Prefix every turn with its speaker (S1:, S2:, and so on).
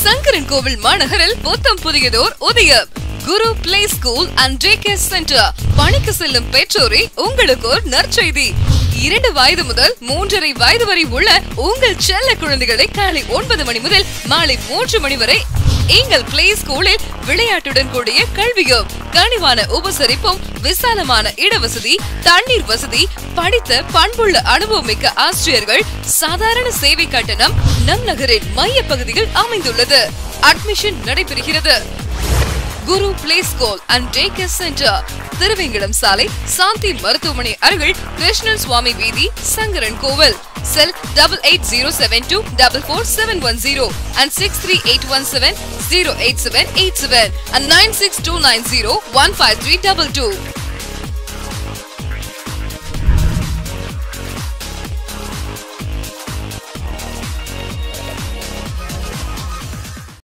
S1: சங்கரன் கோவில் மாநகரில் புத்தம் புதியதோர் உதயம் Guru play school and day care centre பணிக்கு செல்லும் பெற்றோரே உங்களுக்கு ஒரு நற்செய்தி இரண்டு வயது முதல் மூன்றரை வயது வரை உள்ள உங்கள் செல்ல குழந்தைகளை காலை ஒன்பது மணி முதல் மாலை மூன்று மணி வரை எங்கள் பிளே ஸ்கூலில் விளையாட்டுடன் கூடிய கல்வியும் கனிவான உபசரிப்பும் விசாலமான இடவசதி தண்ணீர் வசதி படித்த பண்புள்ள அனுபவமிக்க ஆசிரியர்கள் சாதாரண சேவை கட்டணம் நம் நகரின் மைய பகுதியில் அமைந்துள்ளது அட்மிஷன் நடைபெறுகிறது Guru play school and day care centre Thiruvengadam சாலை சாந்தி மருத்துவமனை அருகில் கிருஷ்ணன் சுவாமி வீதி Sankaran Kovil cell double eight zero seven two double four seven one zero and six three eight one seven zero eight seven eight seven and nine six two nine zero one five three double two